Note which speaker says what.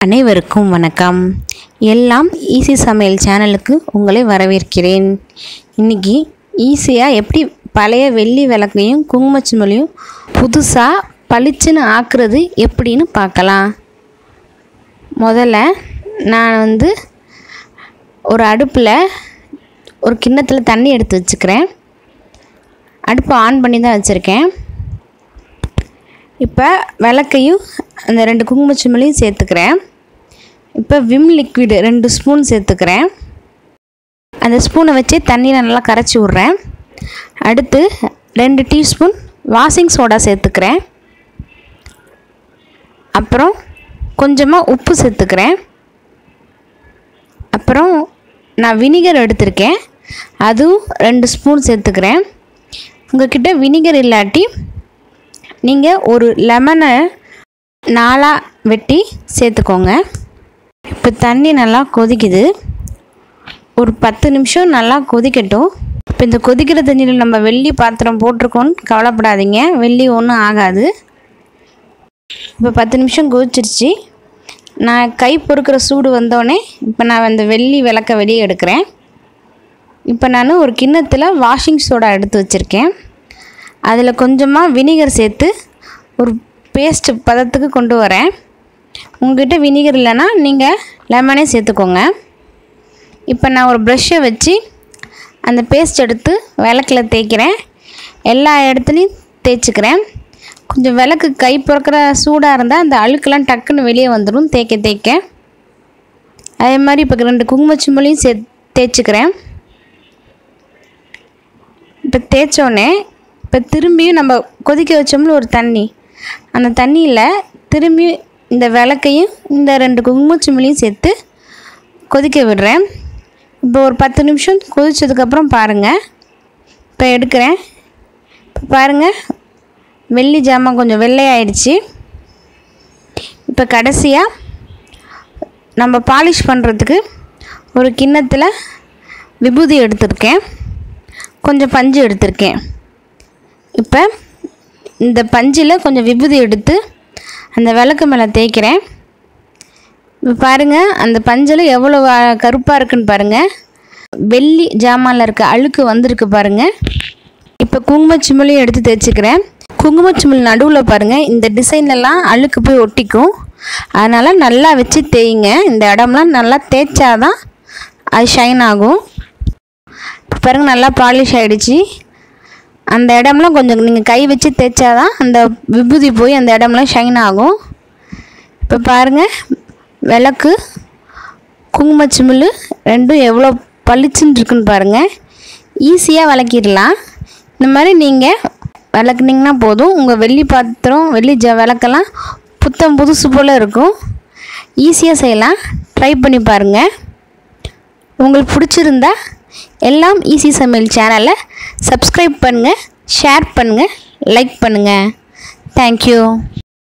Speaker 1: அனைவருக்கும் வணக்கம் எல்லாம் ஈஸி சமையல் சேனலுக்கு உங்களை வரவேற்கிறேன் இன்னைக்கு ஈஸியாக எப்படி பழைய வெள்ளி விளக்கையும் குங்குமச்சிமலையும் புதுசாக பளிச்சுன்னு ஆக்குறது எப்படின்னு பார்க்கலாம் முதல்ல நான் வந்து ஒரு அடுப்பில் ஒரு கிண்ணத்தில் தண்ணி எடுத்து வச்சுக்கிறேன் அடுப்பை ஆன் பண்ணி தான் வச்சுருக்கேன் இப்போ விளக்கையும் அந்த ரெண்டு குங்குமச்சிமலையும் சேர்த்துக்கிறேன் இப்போ விம் லிக்விடு ரெண்டு ஸ்பூன் சேர்த்துக்கிறேன் அந்த ஸ்பூனை வச்சு தண்ணியில் நல்லா கரைச்சி விட்றேன் அடுத்து ரெண்டு டீஸ்பூன் வாஷிங் சோடா சேர்த்துக்கிறேன் அப்புறம் கொஞ்சமாக உப்பு சேர்த்துக்கிறேன் அப்புறம் நான் வினிகர் எடுத்திருக்கேன் அதுவும் ரெண்டு ஸ்பூன் சேர்த்துக்கிறேன் உங்கள்கிட்ட வினிகர் இல்லாட்டி நீங்கள் ஒரு லெமனை நாலாக வெட்டி சேர்த்துக்கோங்க இப்போ தண்ணி நல்லா கொதிக்குது ஒரு பத்து நிமிஷம் நல்லா கொதிக்கட்டும் இப்போ இந்த கொதிக்கிற தண்ணியில் நம்ம வெள்ளி பாத்திரம் போட்டிருக்கோன்னு கவலைப்படாதீங்க வெள்ளி ஒன்றும் ஆகாது இப்போ பத்து நிமிஷம் கொதிச்சிருச்சு நான் கை பொறுக்கிற சூடு வந்தோடனே இப்போ நான் அந்த வெள்ளி விளக்க வெளியே எடுக்கிறேன் இப்போ நான் ஒரு கிண்ணத்தில் வாஷிங் சோடா எடுத்து வச்சுருக்கேன் அதில் கொஞ்சமாக வினிகர் சேர்த்து ஒரு பேஸ்ட் பதத்துக்கு கொண்டு வரேன் உங்ககிட்ட வினிகர் இல்லைன்னா நீங்கள் லெமனே சேர்த்துக்கோங்க இப்போ நான் ஒரு ப்ரஷ்ஷை வச்சு அந்த பேஸ்ட் எடுத்து விளக்கில் தேய்க்கிறேன் எல்லா இடத்துலையும் தேய்ச்சிக்கிறேன் கொஞ்சம் விளக்கு கை பிறக்கிற சூடாக இருந்தால் அந்த அழுக்கெல்லாம் டக்குன்னு வெளியே வந்துடும் தேய்க்க தேய்க்க அதே மாதிரி இப்போ ரெண்டு குங்குமச்சிமலையும் சே தேய்ச்சிக்கிறேன் இப்போ தேய்ச்சோடனே இப்போ திரும்பியும் நம்ம கொதிக்க வச்சோம்ல ஒரு தண்ணி அந்த தண்ணியில் திரும்பி இந்த விளக்கையும் இந்த ரெண்டு குங்குமச்சிமலையும் சேர்த்து கொதிக்க விடுறேன் இப்போ ஒரு பத்து நிமிஷம் கொதிச்சதுக்கப்புறம் பாருங்கள் இப்போ எடுக்கிறேன் இப்போ பாருங்கள் வெள்ளி ஜாமான் கொஞ்சம் வெள்ளையாயிடுச்சு இப்போ கடைசியாக நம்ம பாலிஷ் பண்ணுறதுக்கு ஒரு கிண்ணத்தில் விபூதி எடுத்திருக்கேன் கொஞ்சம் பஞ்சு எடுத்திருக்கேன் இப்போ இந்த பஞ்சில் கொஞ்சம் விபூதி எடுத்து அந்த விளக்கு மேலே தேய்க்கிறேன் இப்போ பாருங்கள் அந்த பஞ்சில் எவ்வளோ கருப்பாக இருக்குன்னு பாருங்கள் வெள்ளி ஜாமானில் இருக்க அழுக்கு வந்திருக்கு பாருங்கள் இப்போ குங்குமச்சிமிலையும் எடுத்து தேய்ச்சிக்கிறேன் குங்குமச்சிமில் நடுவில் பாருங்கள் இந்த டிசைன்லலாம் அழுக்கு போய் ஒட்டிக்கும் அதனால் நல்லா வச்சு தேய்ங்க இந்த இடம்லாம் நல்லா தேய்ச்சாதான் அது ஷைன் ஆகும் இப்போ பாருங்கள் நல்லா பாலிஷ் ஆகிடுச்சு அந்த இடம்லாம் கொஞ்சம் நீங்கள் கை வச்சு தேய்ச்சாதான் அந்த விபூதி போய் அந்த இடம்லாம் ஷைன் ஆகும் இப்போ பாருங்கள் விளக்கு குங்குமச்சிமில் ரெண்டும் எவ்வளோ பளிச்சுன்னு இருக்குன்னு பாருங்கள் ஈஸியாக விளக்கிடலாம் இந்த மாதிரி நீங்கள் விளக்குனிங்கன்னா போதும் உங்கள் வெள்ளி பாத்திரம் வெள்ளி ஜ விளக்கெல்லாம் புத்தம் புதுசு போல் இருக்கும் ஈஸியாக செய்யலாம் ட்ரை பண்ணி பாருங்கள் உங்களுக்கு பிடிச்சிருந்தா எல்லாம் ஈஸி சமையல் சேனலை சப்ஸ்கிரைப் பண்ணுங்கள் ஷேர் பண்ணுங்கள் லைக் பண்ணுங்கள் தேங்க்யூ